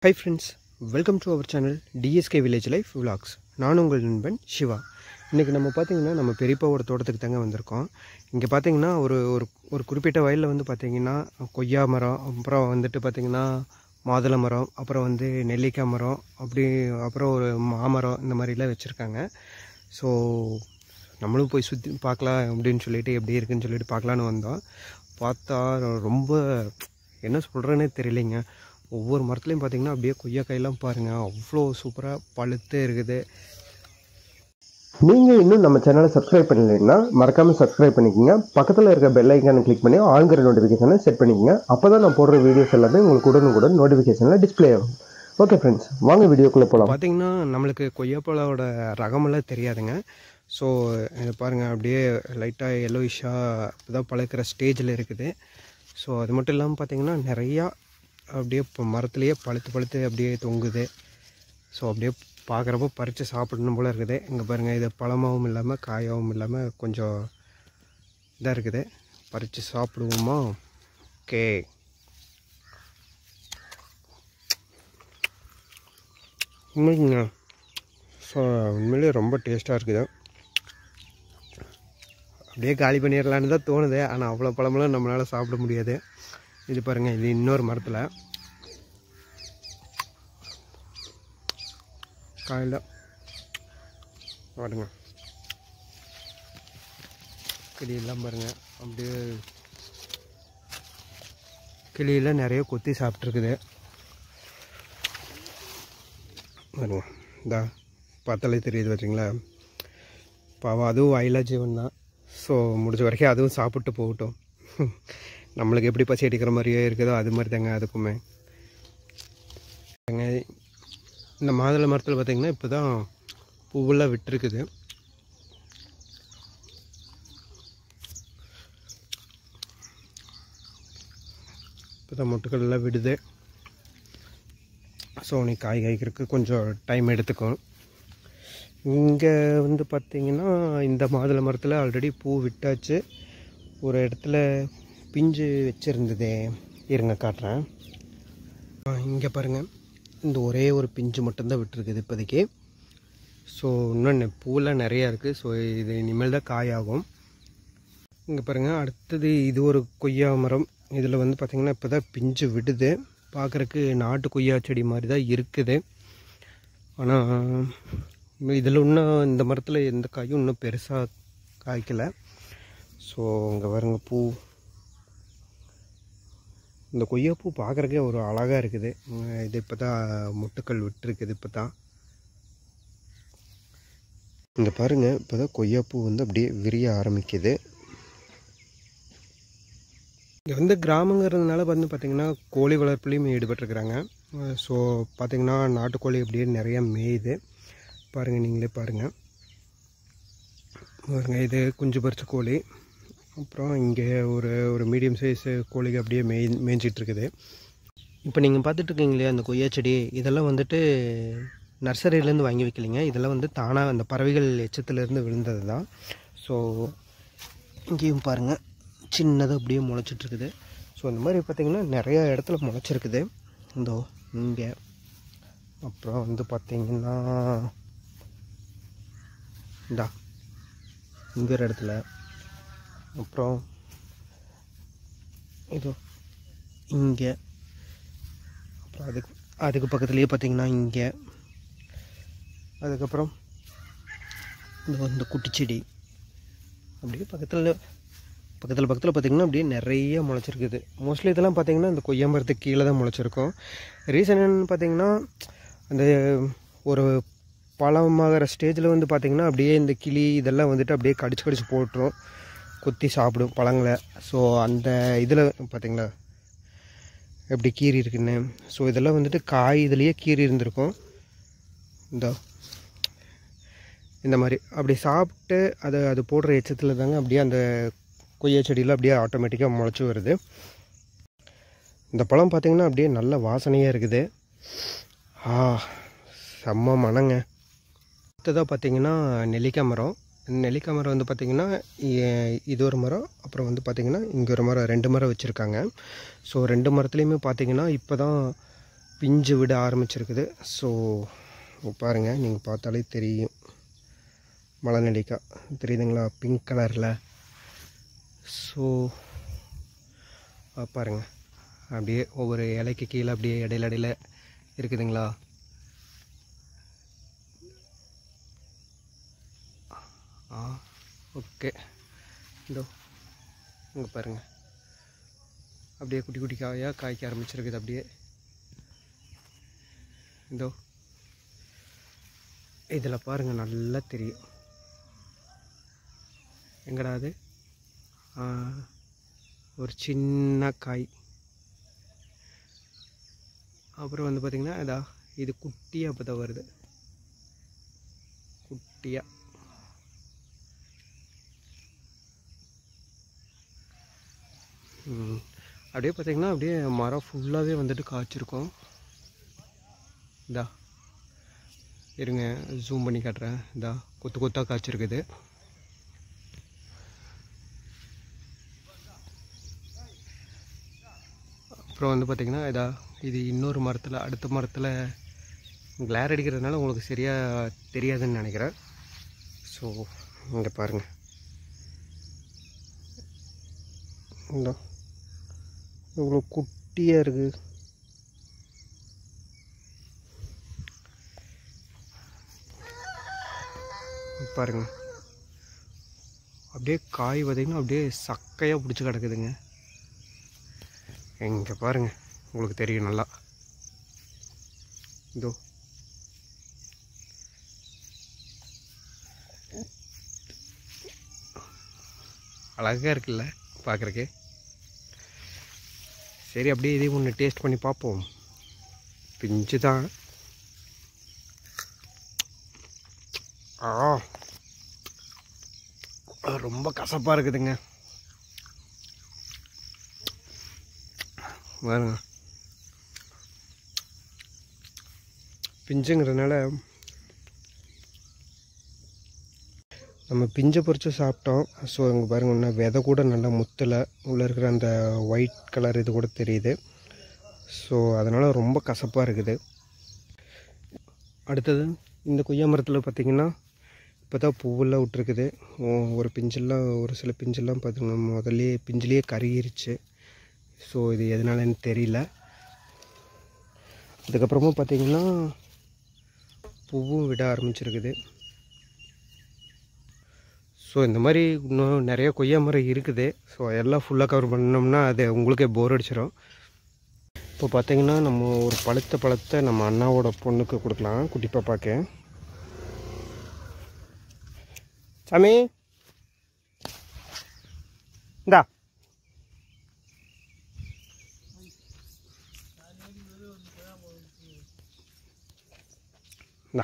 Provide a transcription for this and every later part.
High friends welcome to our channel TSK village life vlogs நான் உங்கள் நண்பன் சிவா இன்றைக்கி நம்ம பார்த்திங்கன்னா நம்ம பெரியப்பாவோட தோட்டத்துக்கு தாங்க வந்திருக்கோம் இங்கே பார்த்தீங்கன்னா ஒரு ஒரு ஒரு குறிப்பிட்ட வயலில் வந்து பார்த்திங்கன்னா கொய்யா மரம் அப்புறம் வந்துட்டு பார்த்திங்கன்னா மாதுளை மரம் அப்புறம் வந்து நெல்லிக்காய் மரம் அப்படி அப்புறம் ஒரு மாமரம் இந்த மாதிரிலாம் வச்சுருக்காங்க ஸோ நம்மளும் போய் சுற்றி பார்க்கலாம் அப்படின்னு சொல்லிட்டு எப்படி இருக்குன்னு சொல்லிட்டு பார்க்கலான்னு வந்தோம் பார்த்தா ரொம்ப என்ன சொல்கிறேன்னே தெரியலைங்க ஒவ்வொரு மரத்துலையும் பார்த்தீங்கன்னா அப்படியே கொய்யாக்காயெல்லாம் பாருங்கள் அவ்வளோ சூப்பராக பழுத்து இருக்குது நீங்கள் இன்னும் நம்ம சேனலை சப்ஸ்கிரைப் பண்ணலைன்னா மறக்காமல் சப்ஸ்கிரைப் பண்ணிக்கோங்க பக்கத்தில் இருக்க பெல் ஐக்கானை கிளிக் பண்ணி ஆளுங்கிற நோட்டிஃபிகேஷனை செட் பண்ணிக்கோங்க அப்போ தான் நான் போடுற வீடியோஸ் எல்லாமே உங்களுக்கு உடனுக்குடன் நோட்டிஃபிகேஷனில் டிஸ்ப்ளே ஆகும் ஓகே ஃப்ரெண்ட்ஸ் வாங்க வீடியோக்குள்ளே போகலாம் பார்த்தீங்கன்னா நம்மளுக்கு கொய்யாப்பழோட ரகமெல்லாம் தெரியாதுங்க ஸோ இதை பாருங்கள் அப்படியே லைட்டாக எல்லோயிஷாக இப்போதான் பழுக்கிற ஸ்டேஜில் இருக்குது ஸோ அது மட்டும் இல்லாமல் பார்த்தீங்கன்னா நிறையா அப்படியே இப்போ மரத்துலேயே பழுத்து பழுத்து அப்படியே தொங்குது ஸோ அப்படியே பார்க்குறப்போ பறித்து சாப்பிடணும் போல் இருக்குது இங்கே பாருங்கள் இது பழமாகவும் இல்லாமல் காயாகவும் இல்லாமல் கொஞ்சம் இதாக இருக்குது பறித்து சாப்பிடுவோமா ஓகே உண்மைங்க ஸோ உண்மையிலேயே ரொம்ப டேஸ்ட்டாக இருக்குது அப்படியே காலி பண்ணிடலான்னு தான் தோணுது ஆனால் அவ்வளோ பழமெல்லாம் நம்மளால் சாப்பிட முடியாது இது பாருங்கள் இது இன்னொரு மரத்தில் காயில் பாருங்க கிளியெல்லாம் பாருங்கள் அப்படியே கிளியெல்லாம் நிறைய கொத்தி சாப்பிட்ருக்குது பாருங்க இந்தா பார்த்தாலே தெரியுது பார்த்தீங்களா பாவம் அதுவும் வாயிலா ஜீவன் தான் ஸோ முடிஞ்ச வரைக்கும் அதுவும் சாப்பிட்டு போகட்டும் நம்மளுக்கு எப்படி பசி அடிக்கிற மாதிரியே இருக்குதோ அது மாதிரி தாங்க அதுக்குமே தாங்க, இந்த மாதுளை மரத்தில் பார்த்திங்கன்னா இப்போ தான் பூவெல்லாம் விட்டுருக்குது இப்போ தான் மொட்டுக்கள் எல்லாம் விடுது ஸோ நீ காய் காய்க்கிறதுக்கு கொஞ்சம் டைம் எடுத்துக்கும் இங்கே வந்து பார்த்திங்கன்னா இந்த மாதுளை மரத்தில் ஆல்ரெடி பூ விட்டாச்சு ஒரு இடத்துல பிஞ்சு வச்சுருந்ததே இருங்க காட்டுறேன் இங்கே பாருங்கள் இந்த ஒரே ஒரு பிஞ்சு மட்டும்தான் விட்டுருக்குது இப்போதைக்கு ஸோ இன்னும் நெ- பூவெல்லாம் நிறையா இருக்குது ஸோ இது இனிமேல் தான் காயாகும் இங்கே பாருங்கள் அடுத்தது இது ஒரு கொய்யா மரம் இதில் வந்து பார்த்திங்கன்னா இப்போ தான் பிஞ்சு விடுது பார்க்குறக்கு நாட்டு கொய்யா செடி மாதிரி தான் இருக்குது ஆனால் இதில் இன்னும் இந்த மரத்தில் எந்த காயும் இன்னும் பெருசாக காய்க்கலை ஸோ இங்கே பாருங்க பூ இந்த கொய்யாப்பூ பார்க்குறக்கே ஒரு அழகாக இருக்குது உம், இது இப்போ தான் மொட்டுக்கள் விட்டுருக்குது இப்போ தான் இங்கே பாருங்கள் இப்போ தான் கொய்யாப்பூ வந்து அப்படியே விரிய ஆரம்பிக்குது இங்கே வந்து கிராமங்கிறதுனால வந்து பார்த்திங்கன்னா கோழி வளர்ப்புலேயும் ஈடுபட்டிருக்கிறாங்க ஸோ பார்த்திங்கன்னா நாட்டுக்கோழி அப்படியே நிறைய மேயுது பாருங்கள் நீங்களே பாருங்கள் பாருங்க இது குஞ்சு பறிச்ச கோழி அப்புறம் இங்கே ஒரு ஒரு மீடியம் சைஸ் கோழிக்கு அப்படியே மேய் மேய்ஞ்சிட்டு இருக்குது இப்போ நீங்கள் பார்த்துட்டு இருக்கீங்க இல்லையா அந்த கொய்யா செடி இதெல்லாம் வந்துட்டு நர்சரியிலேருந்து வாங்கி வைக்கலைங்க இதெல்லாம் வந்து தானாக அந்த பறவைகள் எச்சத்துலேருந்து விழுந்தது தான் ஸோ இங்கேயும் பாருங்கள் சின்னதாக அப்படியே முளைச்சிட்ருக்குது ஸோ இந்த மாதிரி பார்த்திங்கன்னா நிறைய இடத்துல முளைச்சிருக்குது இந்தோ இங்கே அப்புறம் வந்து பார்த்திங்கன்னா இந்தா இங்கே ஒரு இடத்துல அப்புறம் இதோ இங்கே அப்புறம் அதுக்கு அதுக்கு பக்கத்துலேயே பார்த்தீங்கன்னா இங்கே அதுக்கப்புறம் இந்த இந்த குட்டிச்செடி அப்படியே பக்கத்தில் பக்கத்தில் பக்கத்தில் பார்த்திங்கன்னா அப்படியே நிறைய முளைச்சிருக்குது மோஸ்ட்லி இதெல்லாம் பார்த்திங்கன்னா இந்த கொய்யா மரத்துக்கு கீழே தான் முளைச்சிருக்கும் ரீசன் என்னன்னு பார்த்தீங்கன்னா அந்த ஒரு பழமாகிற ஸ்டேஜில் வந்து பார்த்திங்கன்னா அப்படியே இந்த கிளி இதெல்லாம் வந்துட்டு அப்படியே கடிச்சு கடிச்சு போட்டுரும் குத்தி சாப்பிடும் பழங்களை ஸோ அந்த இதில் பார்த்தீங்களா எப்படி கீறி இருக்குன்னு ஸோ இதெல்லாம் வந்துட்டு காய் இதுலேயே கீறி இருந்திருக்கும் இந்த இந்த மாதிரி அப்படி சாப்பிட்டு அதை அது போடுற எச்சத்தில் தாங்க அப்படியே அந்த கொய்யா செடியில் அப்படியே ஆட்டோமேட்டிக்காக முளைச்சி வருது இந்த பழம் பார்த்திங்கன்னா அப்படியே நல்ல வாசனையாக இருக்குது ஆ செம்ம மனங்க அடுத்ததாக பார்த்தீங்கன்னா நெல்லிக்காய் மரம் நெல்லிக்காய் மரம் வந்து பார்த்திங்கன்னா இ- இது ஒரு மரம் அப்புறம் வந்து பார்த்திங்கன்னா இங்கே ஒரு மரம் ரெண்டு மரம் வச்சுருக்காங்க ஸோ ரெண்டு மரத்துலேயுமே பார்த்திங்கன்னா இப்போ தான் பிஞ்சு விட ஆரம்பிச்சிருக்குது ஸோ பாருங்கள் நீங்கள் பார்த்தாலே தெரியும் மலை நெல்லிக்காய் தெரியுதுங்களா பிங்க் கலரில் ஸோ பாருங்கள் அப்படியே ஒவ்வொரு இலைக்கு கீழே அப்படியே இடையில இடையில இருக்குதுங்களா ஆ ஓகே இதோ இங்கே பாருங்கள் அப்படியே குட்டி குட்டி காயாக காய்க்க ஆரம்பிச்சிருக்குது அப்படியே இதோ இதில் பாருங்கள் நல்லா தெரியும் எங்கடா அது ஆ, ஒரு சின்ன காய் அப்புறம் வந்து பார்த்திங்கன்னா இதா இது குட்டியாக இப்போ தான் வருது குட்டியாக ம். அப்படியே பார்த்தீங்கன்னா அப்படியே மரம் ஃபுல்லாகவே வந்துட்டு காய்ச்சிருக்கும் இதா இருங்க ஜூம் பண்ணி காட்டுறேன் இதா கொத்து கொத்தாக காய்ச்சிருக்குது அப்புறம் வந்து பார்த்திங்கன்னா இதா இது இன்னொரு மரத்தில் அடுத்த மரத்தில் கிளார் அடிக்கிறதுனால உங்களுக்கு சரியாக தெரியாதுன்னு நினைக்கிறேன் ஸோ இங்கே பாருங்கள் இந்தா இவ்வளோ குட்டியாக இருக்குது பாருங்க அப்படியே காய் பார்த்தீங்கன்னா அப்படியே சக்கையாக பிடிச்சி கிடக்குதுங்க இங்கே பாருங்க உங்களுக்கு தெரியும் நல்லா இதோ அழகாக இருக்குல்ல பார்க்குறக்கு சரி அப்படியே இதே ஒன்று டேஸ்ட் பண்ணி பார்ப்போம் பிஞ்சு தான் ஆ ஆ, ரொம்ப கசப்பாக இருக்குதுங்க பாருங்க பிஞ்சுங்கிறதுனால நம்ம பிஞ்சை பொறிச்சு சாப்பிட்டோம் ஸோ இங்கே பாருங்க இன்னும் விதை கூட நல்லா முத்தலை உள்ளே இருக்கிற அந்த ஒயிட் கலர் இது கூட தெரியுது ஸோ அதனால் ரொம்ப கசப்பாக இருக்குது அடுத்தது இந்த கொய்யா மரத்தில் பார்த்திங்கன்னா இப்போ தான் பூவெல்லாம் விட்ருக்குது ஒ- ஒரு பிஞ்செல்லாம் ஒரு சில பிஞ்செல்லாம் பார்த்திங்கன்னா முதல்லையே பிஞ்சிலேயே கருகிருச்சு ஸோ இது எதனாலன்னு தெரியல அதுக்கப்புறமா பார்த்திங்கன்னா பூவும் விட ஆரம்பிச்சிருக்குது ஸோ இந்த மாதிரி இன்னும் நிறைய கொய்யா மரம் இருக்குது ஸோ எல்லாம் ஃபுல்லாக கவர் பண்ணோம்னா அது உங்களுக்கே போர் அடிச்சிடும் இப்போ பார்த்தீங்கன்னா நம்ம ஒரு பழுத்த பழத்தை நம்ம அண்ணாவோட பொண்ணுக்கு கொடுக்கலாம் குட்டி பாப்பாக்கு சாமி இந்தா இந்தா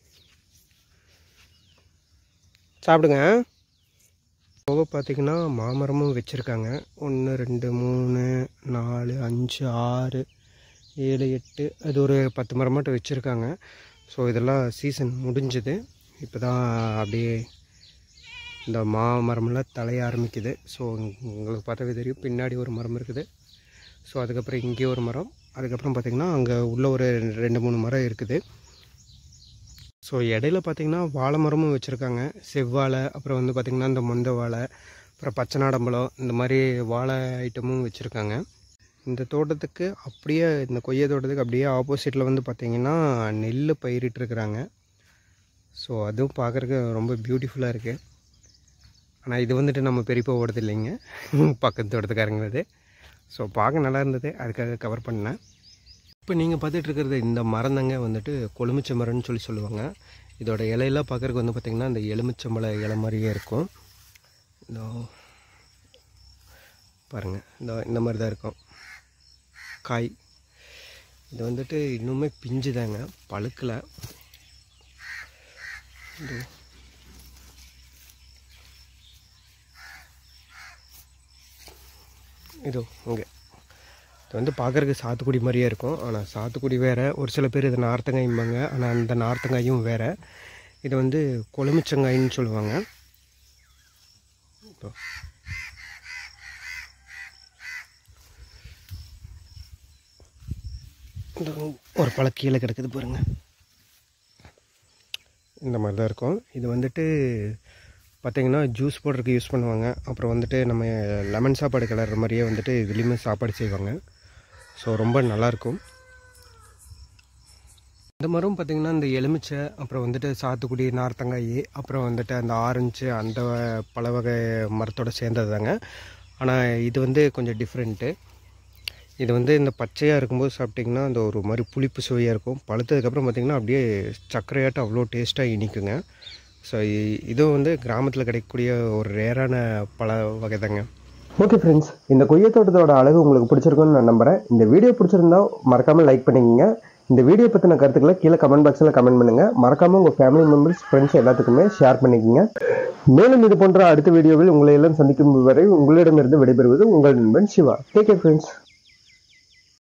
சாப்பிடுங்க போக பார்த்தீங்கன்னா மாமரமும் வச்சுருக்காங்க ஒன்று ரெண்டு மூணு நாலு அஞ்சு ஆறு ஏழு எட்டு அது ஒரு பத்து மரம் மட்டும் வச்சுருக்காங்க ஸோ இதெல்லாம் சீசன் முடிஞ்சுது இப்போ தான் அப்படியே இந்த மாமரமெல்லாம் தலைய ஆரம்பிக்குது ஸோ உங்களுக்கு பார்த்தாவே தெரியும் பின்னாடி ஒரு மரம் இருக்குது ஸோ அதுக்கப்புறம் இங்கே ஒரு மரம் அதுக்கப்புறம் பார்த்திங்கன்னா அங்கே உள்ள ஒரு ரெண்டு மூணு மரம் இருக்குது ஸோ இடையில பார்த்தீங்கன்னா வாழை மரமும் வச்சுருக்காங்க செவ்வாழை அப்புறம் வந்து பார்த்திங்கன்னா இந்த மொந்த வாழை அப்புறம் பச்சை நாடம்பழம் இந்த மாதிரி வாழை ஐட்டமும் வச்சுருக்காங்க இந்த தோட்டத்துக்கு அப்படியே இந்த கொய்யா தோட்டத்துக்கு அப்படியே ஆப்போசிட்டில் வந்து பார்த்திங்கன்னா நெல் பயிரிட்டுருக்குறாங்க ஸோ அதுவும் பார்க்குறக்கு ரொம்ப பியூட்டிஃபுல்லாக இருக்குது ஆனால் இது வந்துட்டு நம்ம பெரியப்பா ஓடுது இல்லைங்க பக்கத்து தோட்டத்துக்காரங்களது ஸோ பார்க்க நல்லா இருந்தது அதுக்காக கவர் பண்ணேன் இப்போ நீங்கள் பார்த்துட்டு இருக்கிறது இந்த மரம் தாங்க வந்துட்டு கொழுமிச்சை மரம்னு சொல்லி சொல்லுவாங்க இதோட இலையெல்லாம் பார்க்குறதுக்கு வந்து பார்த்திங்கன்னா இந்த எலுமிச்சம்பழ இலை மாதிரியே இருக்கும் இந்த பாருங்கள் இந்த இந்த மாதிரி தான் இருக்கும் காய் இது வந்துட்டு இன்னுமே பிஞ்சு தாங்க பழுக்கலை இது இதோ இங்கே இது வந்து பார்க்குறதுக்கு சாத்துக்குடி மாதிரியே இருக்கும் ஆனால் சாத்துக்குடி வேறு ஒரு சில பேர் இது நார்த்தங்காய்ம்பாங்க ஆனால் அந்த நார்த்தங்காயும் வேறு இது வந்து கொழுமிச்சங்காயின்னு சொல்லுவாங்க இதோ. இந்த ஒரு பழம் கீழே கிடக்குது பாருங்கள் இந்த மாதிரி தான் இருக்கும் இது வந்துட்டு பார்த்திங்கன்னா ஜூஸ் போடுறதுக்கு யூஸ் பண்ணுவாங்க அப்புறம் வந்துட்டு நம்ம லெமன் சாப்பாடு கிளற மாதிரியே வந்துட்டு இதுலேயுமே சாப்பாடு செய்வாங்க ஸோ ரொம்ப நல்லாயிருக்கும் இந்த மரம் பார்த்திங்கன்னா இந்த எலுமிச்சை அப்புறம் வந்துட்டு சாத்துக்குடி நார்த்தங்காய் அப்புறம் வந்துட்டு அந்த ஆரஞ்சு அந்த பல வகை மரத்தோட சேர்ந்தது தாங்க ஆனால் இது வந்து கொஞ்சம் டிஃப்ரெண்ட்டு இது வந்து இந்த பச்சையாக இருக்கும்போது சாப்பிட்டிங்கன்னா அந்த ஒரு மாதிரி புளிப்பு சுவையாக இருக்கும் பழுத்ததுக்கப்புறம் பார்த்திங்கன்னா அப்படியே சர்க்கரையாட்டம் அவ்வளோ டேஸ்ட்டாக இனிக்குங்க ஸோ இதுவும் வந்து கிராமத்தில் கிடைக்கக்கூடிய ஒரு ரேரான பழ வகை தாங்க ஓகே ஃப்ரெண்ட்ஸ் இந்த கொய்யா தோட்டத்தோட அழகு உங்களுக்கு பிடிச்சிருக்குன்னு நான் நம்புறேன் இந்த வீடியோ பிடிச்சிருந்தா மறக்காம லைக் பண்ணிக்கங்க இந்த வீடியோ பற்றின கருத்துக்களை கீழே கமெண்ட் பாக்ஸில் கமெண்ட் பண்ணுங்க மறக்காம உங்கள் ஃபேமிலி மெம்பர்ஸ் ஃப்ரெண்ட்ஸ் எல்லாத்துக்குமே ஷேர் பண்ணிக்கங்க மேலும் இது போன்ற அடுத்த வீடியோவில் உங்களை எல்லாம் சந்திக்கும் வரை உங்களிடமிருந்து விடைபெறுவது உங்கள் நண்பன் சிவா டேக் கேர் ஃப்ரெண்ட்ஸ்